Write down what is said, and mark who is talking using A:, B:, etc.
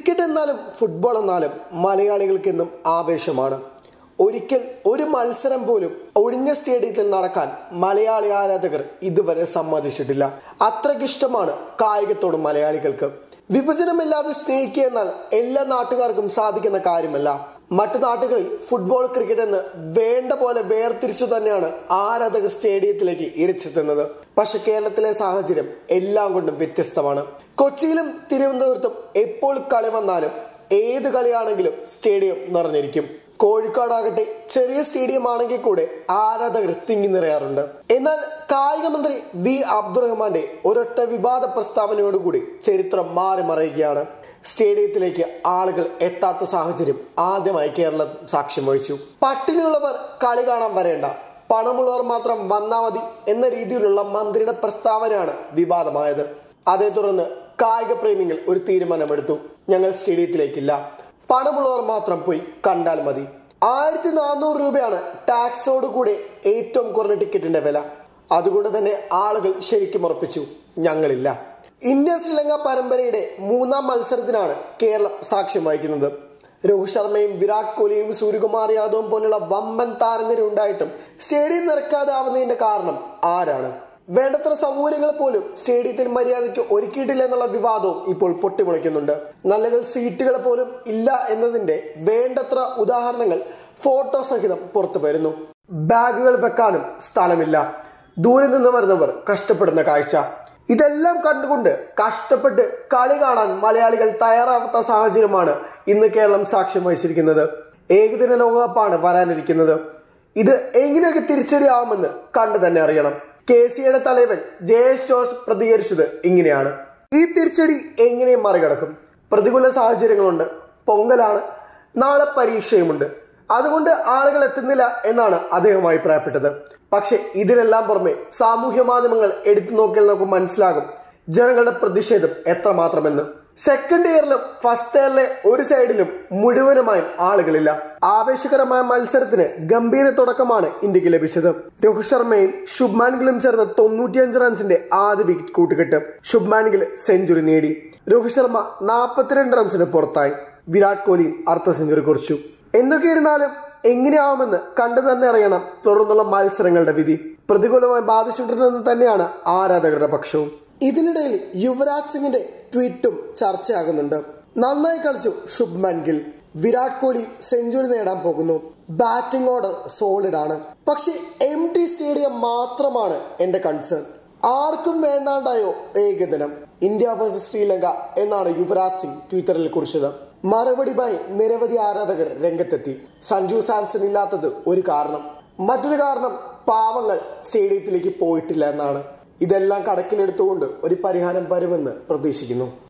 A: cricket എന്നാലും football എന്നാലും മലയാളികൾക്കെന്നും ആവേശമാണ് ഒരിക്കൽ ഒരു മത്സരം പോലും ഒഴിഞ്ഞ സ്റ്റേഡിയത്തിൽ നടക്കാൻ മലയാളി ആരാധകർ ഇതുവരെ സമ്മതിച്ചിട്ടില്ല അത്രയ്ക്കിഷ്ടമാണ് കായികത്തോട് മലയാളികൾക്ക് വിഭജനമില്ലാതെ സ്നേഹിക്കുക എന്നാൽ എല്ലാ നാട്ടുകാർക്കും സാധിക്കുന്ന കാര്യമല്ല മറ്റു നാട്ടുകളിൽ ഫുട്ബോൾ ക്രിക്കറ്റ് എന്ന് വേണ്ട പോലെ വേർതിരിച്ചു തന്നെയാണ് ആരാധകർ സ്റ്റേഡിയത്തിലേക്ക് ഇരച്ചെത്തുന്നത് പക്ഷെ കേരളത്തിലെ സാഹചര്യം എല്ലാം കൊണ്ടും വ്യത്യസ്തമാണ് കൊച്ചിയിലും തിരുവനന്തപുരത്തും എപ്പോൾ കളി വന്നാലും ഏത് കളിയാണെങ്കിലും സ്റ്റേഡിയം നിറഞ്ഞിരിക്കും കോഴിക്കോടാകട്ടെ ചെറിയ സ്റ്റേഡിയം ആണെങ്കിൽ കൂടെ ആരാധകർ തിങ്ങി നിറയാറുണ്ട് എന്നാൽ കായിക മന്ത്രി വി അബ്ദുറഹ്മാന്റെ ഒരൊറ്റ വിവാദ പ്രസ്താവനയോടുകൂടി ചരിത്രം മാറി മറയുകയാണ് സ്റ്റേഡിയത്തിലേക്ക് ആളുകൾ എത്താത്ത സാഹചര്യം ആദ്യമായി കേരളം സാക്ഷ്യം വഹിച്ചു പട്ടിണിയുള്ളവർ കളി കാണാൻ വരേണ്ട പണമുള്ളവർ മാത്രം വന്നാൽ മതി എന്ന രീതിയിലുള്ള മന്ത്രിയുടെ പ്രസ്താവനയാണ് വിവാദമായത് അതേ തുടർന്ന് കായിക പ്രേമികൾ ഒരു തീരുമാനമെടുത്തു ഞങ്ങൾ സ്റ്റേഡിയത്തിലേക്കില്ല പണമുള്ളവർ മാത്രം പോയി കണ്ടാൽ മതി ആയിരത്തി നാനൂറ് രൂപയാണ് ടാക്സോട് കൂടെ ഏറ്റവും കുറഞ്ഞ ടിക്കറ്റിന്റെ വില അതുകൊണ്ട് തന്നെ ആളുകൾ ശരിക്കും ഉറപ്പിച്ചു ഞങ്ങളില്ല ഇന്ത്യ ശ്രീലങ്ക പരമ്പരയുടെ മൂന്നാം മത്സരത്തിനാണ് കേരളം സാക്ഷ്യം വഹിക്കുന്നത് രോഹിത് ശർമ്മയും വിരാട് കോഹ്ലിയും സൂര്യകുമാർ യാദവും പോലുള്ള വമ്പൻ താരനിര ഉണ്ടായിട്ടും സ്റ്റേഡിയം നിറക്കാതെ ആവുന്നതിന്റെ കാരണം ആരാണ് വേണ്ടത്ര സൗകര്യങ്ങൾ പോലും സ്റ്റേഡിയത്തിൽ മര്യാദയ്ക്ക് ഒരുക്കിയിട്ടില്ല എന്നുള്ള വിവാദവും ഇപ്പോൾ പൊട്ടിമുളയ്ക്കുന്നുണ്ട് നല്ല സീറ്റുകൾ പോലും ഇല്ല എന്നതിന്റെ വേണ്ടത്ര ഉദാഹരണങ്ങൾ ഫോട്ടോ സഹിതം പുറത്തു വരുന്നു ബാഗുകൾ വെക്കാനും സ്ഥലമില്ല ദൂരെ നിന്ന് വരുന്നവർ കഷ്ടപ്പെടുന്ന കാഴ്ച ഇതെല്ലാം കണ്ടുകൊണ്ട് കഷ്ടപ്പെട്ട് കളി കാണാൻ മലയാളികൾ തയ്യാറാവാത്ത സാഹചര്യമാണ് ഇന്ന് കേരളം സാക്ഷ്യം വഹിച്ചിരിക്കുന്നത് ഏകദിന ലോകകപ്പാണ് വരാനിരിക്കുന്നത് ഇത് എങ്ങനെയൊക്കെ തിരിച്ചടിയാവുമെന്ന് കണ്ടു തന്നെ അറിയണം കെ സിയുടെ തലവൻ ജയേഷ് ജോസ് പ്രതികരിച്ചത് ഇങ്ങനെയാണ് ഈ തിരിച്ചടി എങ്ങനെ മറികടക്കും പ്രതികൂല സാഹചര്യങ്ങളുണ്ട് പൊങ്കലാണ് നാളെ പരീക്ഷയുമുണ്ട് അതുകൊണ്ട് ആളുകൾ എത്തുന്നില്ല എന്നാണ് അദ്ദേഹം അഭിപ്രായപ്പെട്ടത് പക്ഷെ ഇതിനെല്ലാം പുറമെ സാമൂഹ്യ മാധ്യമങ്ങൾ എടുത്തു നോക്കിയാൽ നമുക്ക് മനസ്സിലാകും ജനങ്ങളുടെ പ്രതിഷേധം എത്രമാത്രമെന്ന് സെക്കൻഡ് ഇയറിലും ഫസ്റ്റ് ഇയറിലെ ഒരു സൈഡിലും മുഴുവനുമായും ആളുകളില്ല ആവേശകരമായ മത്സരത്തിന് ഗംഭീര തുടക്കമാണ് ഇന്ത്യക്ക് ലഭിച്ചത് രോഹിത് ശർമ്മയും ശുഭ്മാൻ ഗിലും ചേർന്ന് തൊണ്ണൂറ്റിയഞ്ച് റൺസിന്റെ ആദ്യ വിക്കറ്റ് കൂട്ടുകെട്ട് ശുഭ്മാൻ ഗിൽ സെഞ്ചുറി നേടി രോഹിത് ശർമ്മ നാൽപ്പത്തിരണ്ട് റൺസിന് പുറത്തായി വിരാട് കോഹ്ലിയും അർദ്ധ സെഞ്ചുറി കുറിച്ചു എന്തൊക്കെയിരുന്നാലും എങ്ങനെയാവുമെന്ന് കണ്ടു തന്നെ അറിയണം തുടർന്നുള്ള മത്സരങ്ങളുടെ വിധി പ്രതികൂലമായി ബാധിച്ചിട്ടുണ്ടെന്ന് തന്നെയാണ് ആരാധകരുടെ പക്ഷവും ഇതിനിടയിൽ യുവരാജ് സിംഗിന്റെ ട്വീറ്റും ചർച്ചയാകുന്നുണ്ട് നന്നായി കളിച്ചു ശുഭ്മാൻ ഗിൽ വിരാട് കോഹ്ലി സെഞ്ചുറി നേടാൻ പോകുന്നു ബാറ്റിംഗ് ഓർഡർ സോളിഡ് ആണ് പക്ഷെ എം ടി സ്റ്റേഡിയം മാത്രമാണ് എന്റെ കൺസേൺ ആർക്കും വേണ്ടാണ്ടായോ ഏകദിനം ഇന്ത്യ വേഴ്സസ് ശ്രീലങ്ക എന്നാണ് യുവരാജ് സിംഗ് ട്വിറ്ററിൽ കുറിച്ചത് മറുപടിയുമായി നിരവധി ആരാധകർ രംഗത്തെത്തി സഞ്ജു സാംസൺ ഇല്ലാത്തത് ഒരു കാരണം മറ്റൊരു കാരണം പാവങ്ങൾ സ്റ്റേഡിയത്തിലേക്ക് പോയിട്ടില്ല എന്നാണ് ഇതെല്ലാം കണക്കിലെടുത്തുകൊണ്ട് ഒരു പരിഹാരം വരുമെന്ന് പ്രതീക്ഷിക്കുന്നു